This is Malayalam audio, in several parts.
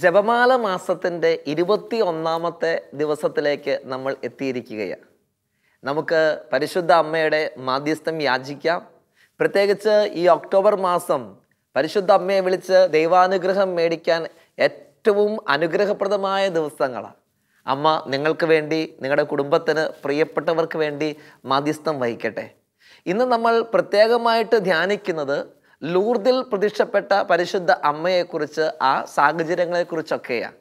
ജപമാല മാസത്തിൻ്റെ ഇരുപത്തി ഒന്നാമത്തെ ദിവസത്തിലേക്ക് നമ്മൾ എത്തിയിരിക്കുകയാണ് നമുക്ക് പരിശുദ്ധ അമ്മയുടെ മാധ്യസ്ഥം യാചിക്കാം പ്രത്യേകിച്ച് ഈ ഒക്ടോബർ മാസം പരിശുദ്ധ അമ്മയെ വിളിച്ച് ദൈവാനുഗ്രഹം മേടിക്കാൻ ഏറ്റവും അനുഗ്രഹപ്രദമായ ദിവസങ്ങളാണ് അമ്മ നിങ്ങൾക്ക് വേണ്ടി നിങ്ങളുടെ കുടുംബത്തിന് പ്രിയപ്പെട്ടവർക്ക് വേണ്ടി മാധ്യസ്ഥം വഹിക്കട്ടെ ഇന്ന് നമ്മൾ പ്രത്യേകമായിട്ട് ധ്യാനിക്കുന്നത് ലൂർദിൽ പ്രത്യക്ഷപ്പെട്ട പരിശുദ്ധ അമ്മയെക്കുറിച്ച് ആ സാഹചര്യങ്ങളെക്കുറിച്ചൊക്കെയാണ്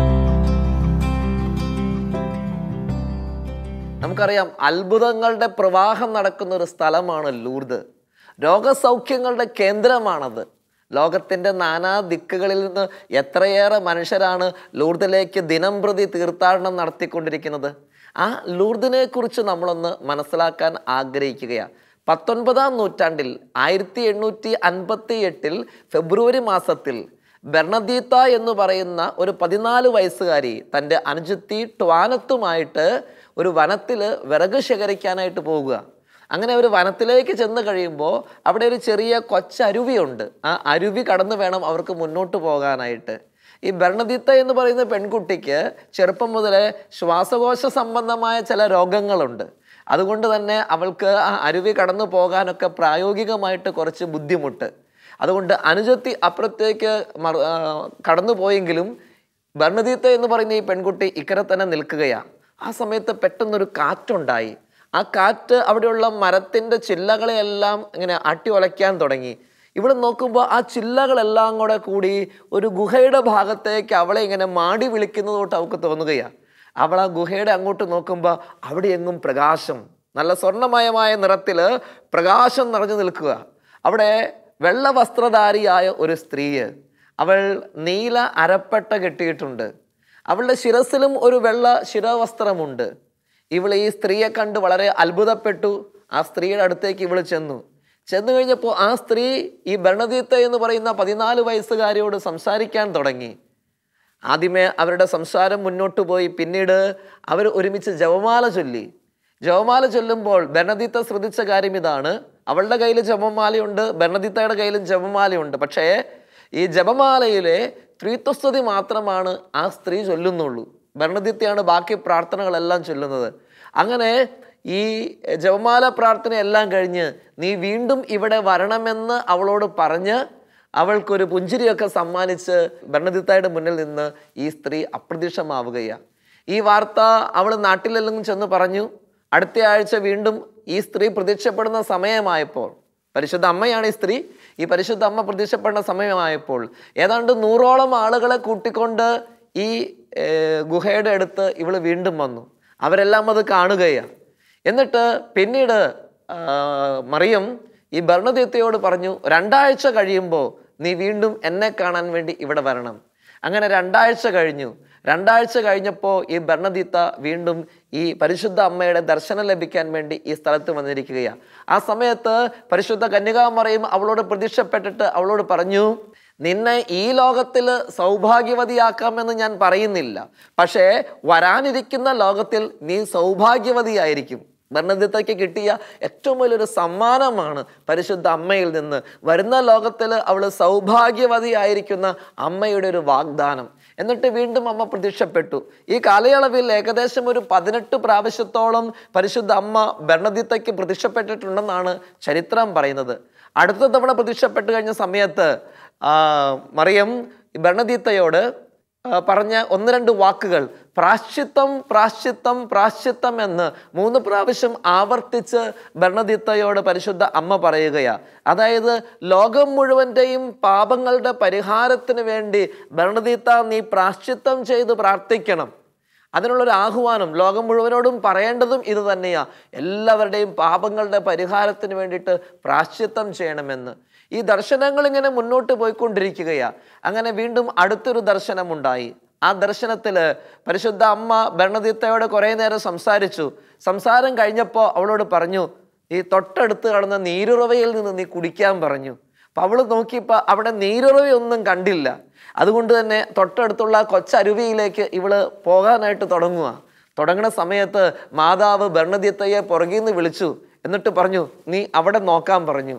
നമുക്കറിയാം അത്ഭുതങ്ങളുടെ പ്രവാഹം നടക്കുന്ന ഒരു സ്ഥലമാണ് ലൂർദ് രോഗസൗഖ്യങ്ങളുടെ കേന്ദ്രമാണത് ലോകത്തിൻ്റെ നാനാ ദിക്കുകളിൽ നിന്ന് എത്രയേറെ മനുഷ്യരാണ് ലൂർദിലേക്ക് ദിനം പ്രതി തീർത്ഥാടനം നടത്തിക്കൊണ്ടിരിക്കുന്നത് ആ ലൂർദിനെ കുറിച്ച് നമ്മളൊന്ന് മനസ്സിലാക്കാൻ ആഗ്രഹിക്കുകയാണ് പത്തൊൻപതാം നൂറ്റാണ്ടിൽ ആയിരത്തി എണ്ണൂറ്റി അൻപത്തി എട്ടിൽ ഫെബ്രുവരി മാസത്തിൽ ബെർണദീത്ത എന്ന് പറയുന്ന ഒരു പതിനാല് വയസ്സുകാരി തൻ്റെ അനുജത്തി ട്വാനത്തുമായിട്ട് ഒരു വനത്തിൽ വിറക് ശേഖരിക്കാനായിട്ട് പോകുക അങ്ങനെ ഒരു വനത്തിലേക്ക് ചെന്ന് കഴിയുമ്പോൾ അവിടെ ഒരു ചെറിയ കൊച്ചരുവിയുണ്ട് ആ അരുവി കടന്നു വേണം അവർക്ക് മുന്നോട്ട് പോകാനായിട്ട് ഈ ബെർണദീത്ത എന്ന് പറയുന്ന പെൺകുട്ടിക്ക് ചെറുപ്പം മുതലേ ശ്വാസകോശ സംബന്ധമായ ചില രോഗങ്ങളുണ്ട് അതുകൊണ്ട് തന്നെ അവൾക്ക് ആ അരുവി കടന്നു പോകാനൊക്കെ പ്രായോഗികമായിട്ട് കുറച്ച് ബുദ്ധിമുട്ട് അതുകൊണ്ട് അനുജത്തി അപ്പുറത്തേക്ക് മറ ആ, കടന്നു പോയെങ്കിലും ബർണദീത്ത എന്ന് പറയുന്ന ഈ പെൺകുട്ടി ഇക്കരെ തന്നെ നിൽക്കുകയാണ് ആ സമയത്ത് പെട്ടെന്നൊരു കാറ്റുണ്ടായി ആ കാറ്റ് അവിടെയുള്ള മരത്തിൻ്റെ ചില്ലകളെയെല്ലാം ഇങ്ങനെ അട്ടി ഉലയ്ക്കാൻ തുടങ്ങി ഇവിടെ നോക്കുമ്പോൾ ആ ചില്ലകളെല്ലാം കൂടെ കൂടി ഒരു ഗുഹയുടെ ഭാഗത്തേക്ക് അവളെ ഇങ്ങനെ മാടി വിളിക്കുന്നത് തൊട്ട് അവൾക്ക് തോന്നുകയാണ് അവൾ ആ ഗുഹയുടെ അങ്ങോട്ട് നോക്കുമ്പോൾ അവിടെ എങ്ങും പ്രകാശം നല്ല സ്വർണ്ണമയമായ നിറത്തിൽ പ്രകാശം നിറഞ്ഞു നിൽക്കുക അവിടെ വെള്ള വസ്ത്രധാരിയായ ഒരു സ്ത്രീ അവൾ നീല അരപ്പട്ട കെട്ടിയിട്ടുണ്ട് അവളുടെ ശിരസിലും ഒരു വെള്ള ശിരവസ്ത്രമുണ്ട് ഇവൾ ഈ സ്ത്രീയെ കണ്ട് വളരെ അത്ഭുതപ്പെട്ടു ആ സ്ത്രീയുടെ അടുത്തേക്ക് ഇവൾ ചെന്നു ചെന്നു കഴിഞ്ഞപ്പോൾ ആ സ്ത്രീ ഈ ഭരണതീത്ത എന്ന് പറയുന്ന പതിനാല് വയസ്സുകാരിയോട് സംസാരിക്കാൻ തുടങ്ങി ആദ്യമേ അവരുടെ സംസാരം മുന്നോട്ട് പോയി പിന്നീട് അവർ ഒരുമിച്ച് ജപമാല ചൊല്ലി ജപമാല ചൊല്ലുമ്പോൾ ബെർണദീത്ത ശ്രദ്ധിച്ച കാര്യം ഇതാണ് അവളുടെ കയ്യിൽ ജപമാലയുണ്ട് ബെർണദീത്തയുടെ കയ്യിലും ജപമാലയുണ്ട് പക്ഷേ ഈ ജപമാലയിലെ ത്രിത്വസ്തുതി മാത്രമാണ് ആ സ്ത്രീ ചൊല്ലുന്നുള്ളൂ ബെർണദീത്തയാണ് ബാക്കി പ്രാർത്ഥനകളെല്ലാം ചൊല്ലുന്നത് അങ്ങനെ ഈ ജപമാല പ്രാർത്ഥനയെല്ലാം കഴിഞ്ഞ് നീ വീണ്ടും ഇവിടെ വരണമെന്ന് അവളോട് പറഞ്ഞ് അവൾക്കൊരു പുഞ്ചിരിയൊക്കെ സമ്മാനിച്ച് ഭരണദിത്തായുടെ മുന്നിൽ നിന്ന് ഈ സ്ത്രീ അപ്രത്യക്ഷമാവുകയാണ് ഈ വാർത്ത അവൾ നാട്ടിലെല്ലാം ചെന്ന് പറഞ്ഞു അടുത്ത ആഴ്ച വീണ്ടും ഈ സ്ത്രീ പ്രത്യക്ഷപ്പെടുന്ന സമയമായപ്പോൾ പരിശുദ്ധ അമ്മയാണ് ഈ സ്ത്രീ ഈ പരിശുദ്ധ അമ്മ പ്രത്യക്ഷപ്പെടുന്ന സമയമായപ്പോൾ ഏതാണ്ട് നൂറോളം ആളുകളെ കൂട്ടിക്കൊണ്ട് ഈ ഏർ, ഗുഹയുടെ അടുത്ത് ഇവൾ വീണ്ടും വന്നു അവരെല്ലാം അത് കാണുകയാണ് എന്നിട്ട് പിന്നീട് ആ, മറിയം ഈ ഭരണദീത്തയോട് പറഞ്ഞു രണ്ടാഴ്ച കഴിയുമ്പോൾ നീ വീണ്ടും എന്നെ കാണാൻ വേണ്ടി ഇവിടെ വരണം അങ്ങനെ രണ്ടാഴ്ച കഴിഞ്ഞു രണ്ടാഴ്ച കഴിഞ്ഞപ്പോൾ ഈ ഭരണദീത്ത വീണ്ടും ഈ പരിശുദ്ധ അമ്മയുടെ ദർശനം ലഭിക്കാൻ വേണ്ടി ഈ സ്ഥലത്ത് വന്നിരിക്കുകയാണ് ആ സമയത്ത് പരിശുദ്ധ കന്യകാമറയും അവളോട് പ്രതീക്ഷപ്പെട്ടിട്ട് അവളോട് പറഞ്ഞു നിന്നെ ഈ ലോകത്തിൽ സൗഭാഗ്യവതിയാക്കാമെന്ന് ഞാൻ പറയുന്നില്ല പക്ഷേ വരാനിരിക്കുന്ന ലോകത്തിൽ നീ സൗഭാഗ്യവതിയായിരിക്കും ഭരണദിത്തയ്ക്ക് കിട്ടിയ ഏറ്റവും വലിയൊരു സമ്മാനമാണ് പരിശുദ്ധ അമ്മയിൽ നിന്ന് വരുന്ന ലോകത്തിൽ അവൾ സൗഭാഗ്യവതിയായിരിക്കുന്ന അമ്മയുടെ ഒരു വാഗ്ദാനം എന്നിട്ട് വീണ്ടും അമ്മ പ്രത്യക്ഷപ്പെട്ടു ഈ കാലയളവിൽ ഏകദേശം ഒരു പതിനെട്ട് പ്രാവശ്യത്തോളം പരിശുദ്ധ അമ്മ ഭരണദിത്തയ്ക്ക് പ്രത്യക്ഷപ്പെട്ടിട്ടുണ്ടെന്നാണ് ചരിത്രം പറയുന്നത് അടുത്ത തവണ പ്രത്യക്ഷപ്പെട്ട് കഴിഞ്ഞ സമയത്ത് ആ, മറിയം ഈ ഭരണദീത്തയോട് ആ, പറഞ്ഞ ഒന്ന് രണ്ട് വാക്കുകൾ പ്രാശ്ചിത്തം പ്രാശ്ചിത്തം പ്രാശ്ചിത്തം എന്ന് മൂന്ന് പ്രാവശ്യം ആവർത്തിച്ച് ഭരണദിത്തയോട് പരിശുദ്ധ അമ്മ പറയുകയാ അതായത് ലോകം മുഴുവൻ്റെയും പാപങ്ങളുടെ പരിഹാരത്തിന് വേണ്ടി ഭരണദീത്ത നീ പ്രാശ്ചിത്തം ചെയ്ത് പ്രാർത്ഥിക്കണം അതിനുള്ളൊരു ആഹ്വാനം ലോകം മുഴുവനോടും പറയേണ്ടതും ഇത് തന്നെയാ എല്ലാവരുടെയും പാപങ്ങളുടെ പരിഹാരത്തിന് വേണ്ടിയിട്ട് പ്രാശ്ചിത്തം ചെയ്യണമെന്ന് ഈ ദർശനങ്ങൾ ഇങ്ങനെ മുന്നോട്ട് പോയിക്കൊണ്ടിരിക്കുകയാ അങ്ങനെ വീണ്ടും അടുത്തൊരു ദർശനമുണ്ടായി ആ ദർശനത്തിൽ പരിശുദ്ധ അമ്മ ഭരണദീത്തയോട് കുറേ നേരം സംസാരിച്ചു സംസാരം കഴിഞ്ഞപ്പോൾ അവളോട് പറഞ്ഞു ഈ തൊട്ടടുത്ത് കിടന്ന നീരുറവയിൽ നിന്ന് നീ കുടിക്കാൻ പറഞ്ഞു അപ്പം അവൾ നോക്കിയപ്പോൾ അവിടെ നീരുറവയൊന്നും കണ്ടില്ല അതുകൊണ്ട് തന്നെ തൊട്ടടുത്തുള്ള കൊച്ചരുവിയിലേക്ക് ഇവള് പോകാനായിട്ട് തുടങ്ങുക തുടങ്ങുന്ന സമയത്ത് മാതാവ് ഭരണദ്യത്തയെ പുറകിൽ നിന്ന് വിളിച്ചു എന്നിട്ട് പറഞ്ഞു നീ അവിടെ നോക്കാൻ പറഞ്ഞു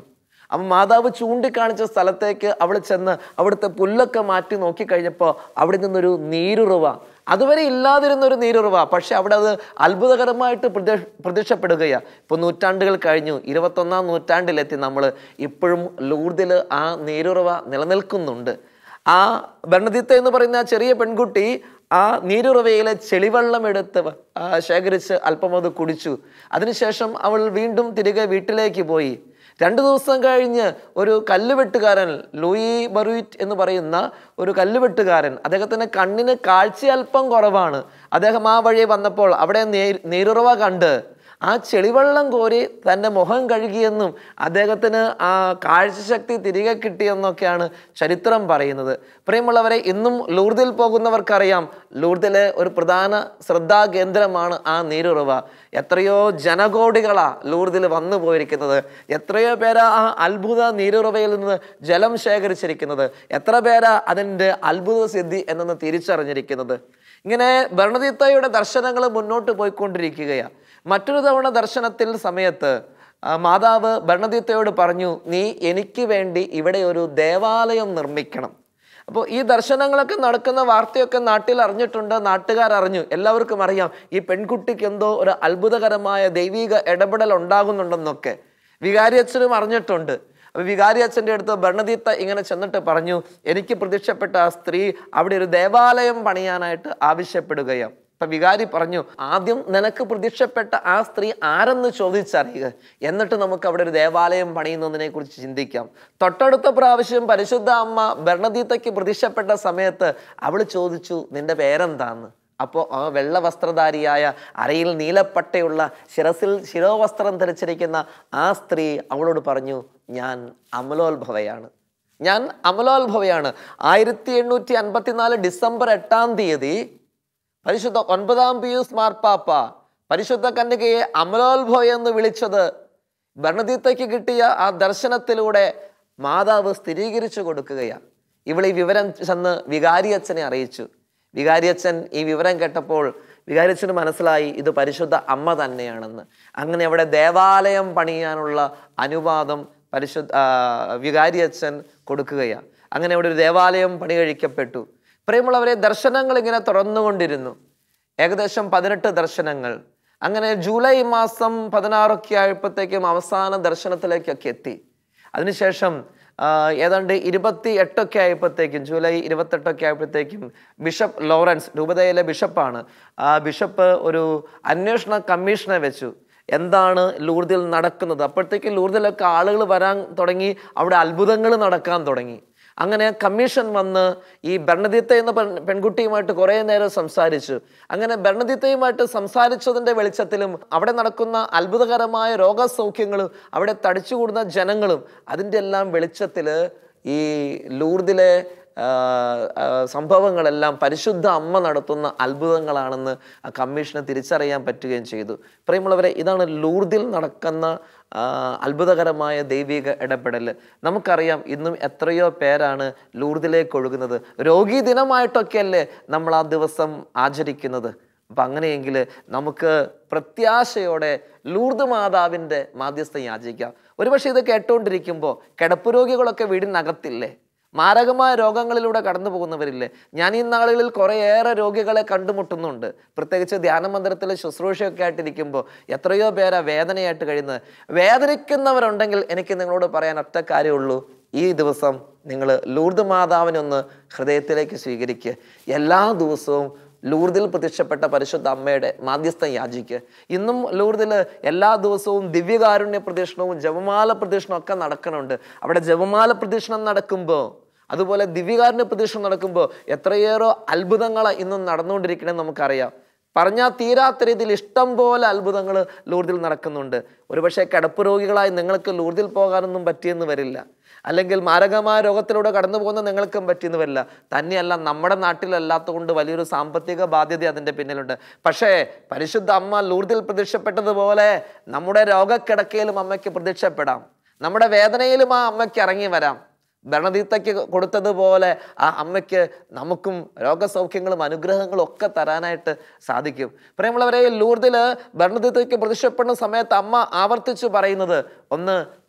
അപ്പം മാതാവ് ചൂണ്ടിക്കാണിച്ച സ്ഥലത്തേക്ക് അവൾ ചെന്ന് അവിടുത്തെ പുല്ലൊക്കെ മാറ്റി നോക്കിക്കഴിഞ്ഞപ്പോൾ അവിടെ നിന്നൊരു നീരുറവ അതുവരെ ഇല്ലാതിരുന്ന ഒരു നീരുറവ പക്ഷെ അവിടെ അത് അത്ഭുതകരമായിട്ട് പ്രത്യക്ഷ പ്രത്യക്ഷപ്പെടുകയാണ് ഇപ്പോൾ നൂറ്റാണ്ടുകൾ കഴിഞ്ഞു ഇരുപത്തൊന്നാം നൂറ്റാണ്ടിലെത്തി നമ്മൾ ഇപ്പോഴും ലൂർദിൽ ആ നീരുറവ നിലനിൽക്കുന്നുണ്ട് ആ ബർണദിത്ത എന്ന് പറയുന്ന ആ ചെറിയ പെൺകുട്ടി ആ നീരുറവയിലെ ചെളിവെള്ളം എടുത്ത് ആ, ശേഖരിച്ച് അല്പം അത് കുടിച്ചു അതിനുശേഷം അവൾ വീണ്ടും തിരികെ വീട്ടിലേക്ക് പോയി രണ്ടു ദിവസം കഴിഞ്ഞ് ഒരു കല്ലുവെട്ടുകാരൻ ലൂയി ബറുയിറ്റ് എന്ന് പറയുന്ന ഒരു കല്ലുവെട്ടുകാരൻ അദ്ദേഹത്തിന് കണ്ണിന് കാഴ്ച അല്പം കുറവാണ് അദ്ദേഹം ആ വഴി വന്നപ്പോൾ അവിടെ നീ- നീരുറവ കണ്ട് ആ ചെളിവെള്ളം കോരി തൻ്റെ മുഖം കഴുകിയെന്നും അദ്ദേഹത്തിന് ആ കാഴ്ചശക്തി തിരികെ കിട്ടിയെന്നൊക്കെയാണ് ചരിത്രം പറയുന്നത് പ്രിയമുള്ളവരെ ഇന്നും ലൂർദിൽ പോകുന്നവർക്കറിയാം ലൂർദിലെ ഒരു പ്രധാന ശ്രദ്ധാകേന്ദ്രമാണ് ആ നീരുറവ എത്രയോ ജനകോടികളാ ലൂർദിൽ വന്നു പോയിരിക്കുന്നത് എത്രയോ പേരാ ആ അത്ഭുത നീരുറവയിൽ നിന്ന് ജലം ശേഖരിച്ചിരിക്കുന്നത് എത്ര പേരാ അതിൻ്റെ അത്ഭുത സിദ്ധി എന്നെന്ന് തിരിച്ചറിഞ്ഞിരിക്കുന്നത് ഇങ്ങനെ ഭരണതീത്തയുടെ ദർശനങ്ങൾ മുന്നോട്ട് പോയിക്കൊണ്ടിരിക്കുകയാണ് മറ്റൊരു തവണ ദർശനത്തിൽ സമയത്ത് ആ, മാതാവ് ഭരണതീത്തയോട് പറഞ്ഞു നീ എനിക്ക് വേണ്ടി ഇവിടെ ഒരു ദേവാലയം നിർമ്മിക്കണം അപ്പോൾ ഈ ദർശനങ്ങളൊക്കെ നടക്കുന്ന വാർത്തയൊക്കെ നാട്ടിൽ അറിഞ്ഞിട്ടുണ്ട് നാട്ടുകാർ അറിഞ്ഞു എല്ലാവർക്കും അറിയാം ഈ പെൺകുട്ടിക്ക് എന്തോ ഒരു അത്ഭുതകരമായ ദൈവിക ഇടപെടൽ ഉണ്ടാകുന്നുണ്ടെന്നൊക്കെ വികാരി അച്ഛനും അറിഞ്ഞിട്ടുണ്ട് അപ്പൊ വികാരി അച്ഛൻ്റെ അടുത്ത് ഭരണതീത്ത ഇങ്ങനെ ചെന്നിട്ട് പറഞ്ഞു എനിക്ക് പ്രത്യക്ഷപ്പെട്ട ആ സ്ത്രീ അവിടെ ഒരു ദേവാലയം പണിയാനായിട്ട് ആവശ്യപ്പെടുകയാണ് അപ്പൊ വികാരി പറഞ്ഞു ആദ്യം നിനക്ക് പ്രത്യക്ഷപ്പെട്ട ആ സ്ത്രീ ആരെന്ന് ചോദിച്ചറിയുക എന്നിട്ട് നമുക്ക് അവിടെ ഒരു ദേവാലയം പണിയുന്നതിനെ കുറിച്ച് ചിന്തിക്കാം തൊട്ടടുത്ത പ്രാവശ്യം പരിശുദ്ധ അമ്മ ഭരണതീത്തയ്ക്ക് പ്രത്യക്ഷപ്പെട്ട സമയത്ത് അവൾ ചോദിച്ചു നിന്റെ പേരെന്താന്ന് അപ്പോൾ ആ വെള്ള വസ്ത്രധാരിയായ അരയിൽ നീലപ്പട്ടയുള്ള ശിരസിൽ ശിരോവസ്ത്രം ധരിച്ചിരിക്കുന്ന ആ സ്ത്രീ അവളോട് പറഞ്ഞു ഞാൻ അമലോത്ഭവയാണ് ഞാൻ അമലോത്ഭവയാണ് ആയിരത്തി എണ്ണൂറ്റി അൻപത്തിനാല് ഡിസംബർ എട്ടാം തീയതി പരിശുദ്ധ ഒൻപതാം പിയൂസ് മാർപ്പാപ്പ പരിശുദ്ധ കന്യകയെ അമലോത്ഭവ എന്ന് വിളിച്ചത് ഭരണതീത്തയ്ക്ക് കിട്ടിയ ആ ദർശനത്തിലൂടെ മാതാവ് സ്ഥിരീകരിച്ചു കൊടുക്കുകയാണ് ഇവൾ ഈ വിവരം ചെന്ന് വികാരി അച്ഛനെ അറിയിച്ചു വികാരി അച്ഛൻ ഈ വിവരം കേട്ടപ്പോൾ വികാരി അച്ഛന് മനസ്സിലായി ഇത് പരിശുദ്ധ അമ്മ തന്നെയാണെന്ന് അങ്ങനെ അവിടെ ദേവാലയം പണിയാനുള്ള അനുവാദം പരിശുദ്ധ ആ, വികാരി അച്ഛൻ കൊടുക്കുകയാണ് അങ്ങനെ അവിടെ ഒരു ദേവാലയം പണി കഴിക്കപ്പെട്ടു പ്രിയമുള്ളവരെ ദർശനങ്ങൾ ഇങ്ങനെ തുറന്നുകൊണ്ടിരുന്നു ഏകദേശം പതിനെട്ട് ദർശനങ്ങൾ അങ്ങനെ ജൂലൈ മാസം പതിനാറൊക്കെ ആയപ്പോഴത്തേക്കും അവസാന ദർശനത്തിലേക്കൊക്കെ എത്തി അതിനുശേഷം ആ, ഏതാണ്ട് ഇരുപത്തി എട്ടൊക്കെ ആയപ്പോഴത്തേക്കും ജൂലൈ ഇരുപത്തെട്ടൊക്കെ ആയപ്പോഴത്തേക്കും ബിഷപ്പ് ലോറൻസ് രൂപതയിലെ ബിഷപ്പാണ് ആ ബിഷപ്പ് ഒരു അന്വേഷണ കമ്മീഷനെ വെച്ചു എന്താണ് ലൂർദിൽ നടക്കുന്നത് അപ്പോഴത്തേക്കും ലൂർദിലൊക്കെ ആളുകൾ വരാൻ തുടങ്ങി അവിടെ അത്ഭുതങ്ങൾ നടക്കാൻ തുടങ്ങി അങ്ങനെ കമ്മീഷൻ വന്ന് ഈ ഭരണദിത്ത എന്ന പെൺ പെൺകുട്ടിയുമായിട്ട് കുറേ നേരം സംസാരിച്ചു അങ്ങനെ ഭരണദിത്തയുമായിട്ട് സംസാരിച്ചതിൻ്റെ വെളിച്ചത്തിലും അവിടെ നടക്കുന്ന അത്ഭുതകരമായ രോഗസൗഖ്യങ്ങളും അവിടെ തടിച്ചുകൂടുന്ന ജനങ്ങളും അതിൻ്റെ എല്ലാം വെളിച്ചത്തിൽ ഈ ലൂർദിലെ ആ, ആ, സംഭവങ്ങളെല്ലാം പരിശുദ്ധ അമ്മ നടത്തുന്ന അത്ഭുതങ്ങളാണെന്ന് ആ കമ്മീഷന് തിരിച്ചറിയാൻ പറ്റുകയും ചെയ്തു പ്രിയമുള്ളവരെ ഇതാണ് ലൂർദിൽ നടക്കുന്ന ആ, അത്ഭുതകരമായ ദൈവിക ഇടപെടൽ നമുക്കറിയാം ഇന്നും എത്രയോ പേരാണ് ലൂർദിലേക്ക് ഒഴുകുന്നത് രോഗീ ദിനമായിട്ടൊക്കെയല്ലേ നമ്മൾ ആ ദിവസം ആചരിക്കുന്നത് അപ്പം അങ്ങനെയെങ്കിൽ നമുക്ക് പ്രത്യാശയോടെ ലൂർദ് മാതാവിൻ്റെ മാധ്യസ്ഥം യാചിക്കാം ഒരുപക്ഷെ ഇത് കേട്ടുകൊണ്ടിരിക്കുമ്പോൾ കിടപ്പ് രോഗികളൊക്കെ വീടിനകത്തില്ലേ മാരകമായ രോഗങ്ങളിലൂടെ കടന്നു പോകുന്നവരില്ലേ ഞാൻ ഈ നാളുകളിൽ കുറേയേറെ രോഗികളെ കണ്ടുമുട്ടുന്നുണ്ട് പ്രത്യേകിച്ച് ധ്യാന മന്ദിരത്തിൽ ശുശ്രൂഷയൊക്കെ ആയിട്ടിരിക്കുമ്പോൾ എത്രയോ പേരാ വേദനയായിട്ട് കഴിയുന്നത് വേദനിക്കുന്നവരുണ്ടെങ്കിൽ എനിക്ക് നിങ്ങളോട് പറയാൻ ഒറ്റ കാര്യമുള്ളൂ ഈ ദിവസം നിങ്ങൾ ലൂർദ് മാതാവിനെ ഒന്ന് ഹൃദയത്തിലേക്ക് സ്വീകരിക്കുക എല്ലാ ദിവസവും ലൂർദിൽ പ്രത്യക്ഷപ്പെട്ട പരിശുദ്ധ അമ്മയുടെ മാധ്യസ്ഥം യാചിക്കുക ഇന്നും ലൂർദിൽ എല്ലാ ദിവസവും ദിവ്യകാരുണ്യ പ്രദക്ഷിണവും ജപമാല പ്രദക്ഷിണവും ഒക്കെ നടക്കുന്നുണ്ട് അവിടെ ജപമാല പ്രദക്ഷിണം നടക്കുമ്പോൾ അതുപോലെ ദിവ്യകാരുണ്യ പ്രദക്ഷിണം നടക്കുമ്പോൾ എത്രയേറെ അത്ഭുതങ്ങൾ ഇന്നും നടന്നുകൊണ്ടിരിക്കണമെന്ന് നമുക്കറിയാം പറഞ്ഞാൽ തീരാത്ത രീതിയിൽ ഇഷ്ടം പോലെ അത്ഭുതങ്ങൾ ലൂർദിൽ നടക്കുന്നുണ്ട് ഒരുപക്ഷെ കിടപ്പ് രോഗികളായി നിങ്ങൾക്ക് ലൂർദിൽ പോകാനൊന്നും പറ്റിയെന്ന് വരില്ല അല്ലെങ്കിൽ മാരകമായ രോഗത്തിലൂടെ കടന്നു പോകുന്ന നിങ്ങൾക്കും പറ്റിയെന്ന് വരില്ല തന്നെയല്ല നമ്മുടെ നാട്ടിലല്ലാത്ത കൊണ്ട് വലിയൊരു സാമ്പത്തിക ബാധ്യത അതിൻ്റെ പിന്നിലുണ്ട് പക്ഷേ പരിശുദ്ധ അമ്മ ലൂർദിൽ പ്രത്യക്ഷപ്പെട്ടതുപോലെ നമ്മുടെ രോഗക്കിടക്കയിലും അമ്മയ്ക്ക് പ്രത്യക്ഷപ്പെടാം നമ്മുടെ വേദനയിലും ആ അമ്മയ്ക്ക് ഇറങ്ങി വരാം ഭരണതീത്തയ്ക്ക് കൊടുത്തതുപോലെ ആ അമ്മയ്ക്ക് നമുക്കും രോഗസൗഖ്യങ്ങളും അനുഗ്രഹങ്ങളും ഒക്കെ തരാനായിട്ട് സാധിക്കും പ്രിയമുള്ളവരെ ലൂർദിൽ ഭരണതീത്തയ്ക്ക് പ്രത്യക്ഷപ്പെടുന്ന സമയത്ത് അമ്മ ആവർത്തിച്ചു പറയുന്നത് ഒന്ന്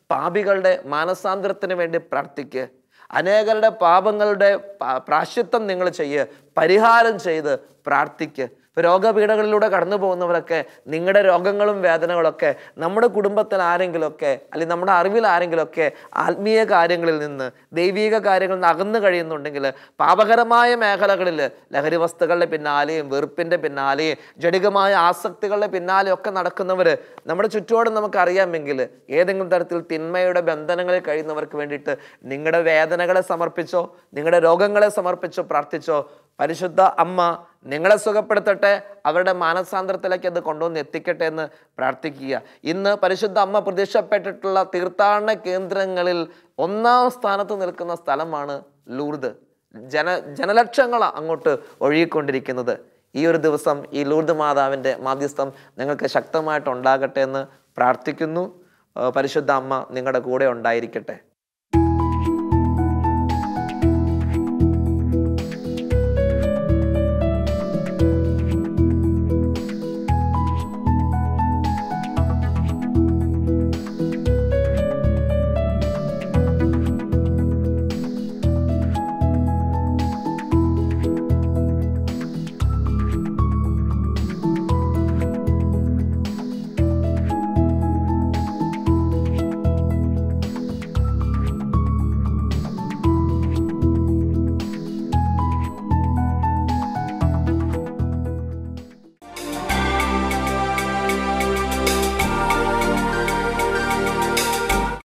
പാപികളുടെ മാനസാന്തരത്തിന് വേണ്ടി പ്രാർത്ഥിക്കുക അനേകരുടെ പാപങ്ങളുടെ പ- പ്രാശ്ചിത്തം നിങ്ങൾ ചെയ്യുക പരിഹാരം ചെയ്ത് പ്രാർത്ഥിക്കുക ഇപ്പൊ രോഗപീഠകളിലൂടെ കടന്നു പോകുന്നവരൊക്കെ നിങ്ങളുടെ രോഗങ്ങളും വേദനകളൊക്കെ നമ്മുടെ കുടുംബത്തിൽ ആരെങ്കിലുമൊക്കെ അല്ലെങ്കിൽ നമ്മുടെ അറിവിൽ ആരെങ്കിലുമൊക്കെ ആത്മീയ കാര്യങ്ങളിൽ നിന്ന് ദൈവിക കാര്യങ്ങളിൽ നിന്ന് അകന്നു കഴിയുന്നുണ്ടെങ്കിൽ പാപകരമായ മേഖലകളിൽ ലഹരി വസ്തുക്കളുടെ പിന്നാലെയും വെറുപ്പിൻ്റെ പിന്നാലെയും ജടികമായ ആസക്തികളുടെ പിന്നാലെയും ഒക്കെ നടക്കുന്നവർ നമ്മുടെ ചുറ്റോട് നമുക്കറിയാമെങ്കിൽ ഏതെങ്കിലും തരത്തിൽ തിന്മയുടെ ബന്ധനങ്ങളിൽ കഴിയുന്നവർക്ക് വേണ്ടിയിട്ട് നിങ്ങളുടെ വേദനകളെ സമർപ്പിച്ചോ നിങ്ങളുടെ രോഗങ്ങളെ സമർപ്പിച്ചോ പ്രാർത്ഥിച്ചോ പരിശുദ്ധ അമ്മ നിങ്ങളെ സുഖപ്പെടുത്തട്ടെ അവരുടെ മാനസാന്തരത്തിലേക്ക് അത് കൊണ്ടുവന്ന് എത്തിക്കട്ടെ എന്ന് പ്രാർത്ഥിക്കുക ഇന്ന് പരിശുദ്ധ അമ്മ പ്രത്യക്ഷപ്പെട്ടിട്ടുള്ള തീർത്ഥാടന കേന്ദ്രങ്ങളിൽ ഒന്നാം സ്ഥാനത്ത് നിൽക്കുന്ന സ്ഥലമാണ് ലൂർദ് ജന ജനലക്ഷങ്ങൾ അങ്ങോട്ട് ഒഴുകിക്കൊണ്ടിരിക്കുന്നത് ഈ ഒരു ദിവസം ഈ ലൂർദ് മാതാവിൻ്റെ മാധ്യസ്ഥം നിങ്ങൾക്ക് ശക്തമായിട്ട് ഉണ്ടാകട്ടെ എന്ന് പ്രാർത്ഥിക്കുന്നു ആ, പരിശുദ്ധ അമ്മ നിങ്ങളുടെ കൂടെ ഉണ്ടായിരിക്കട്ടെ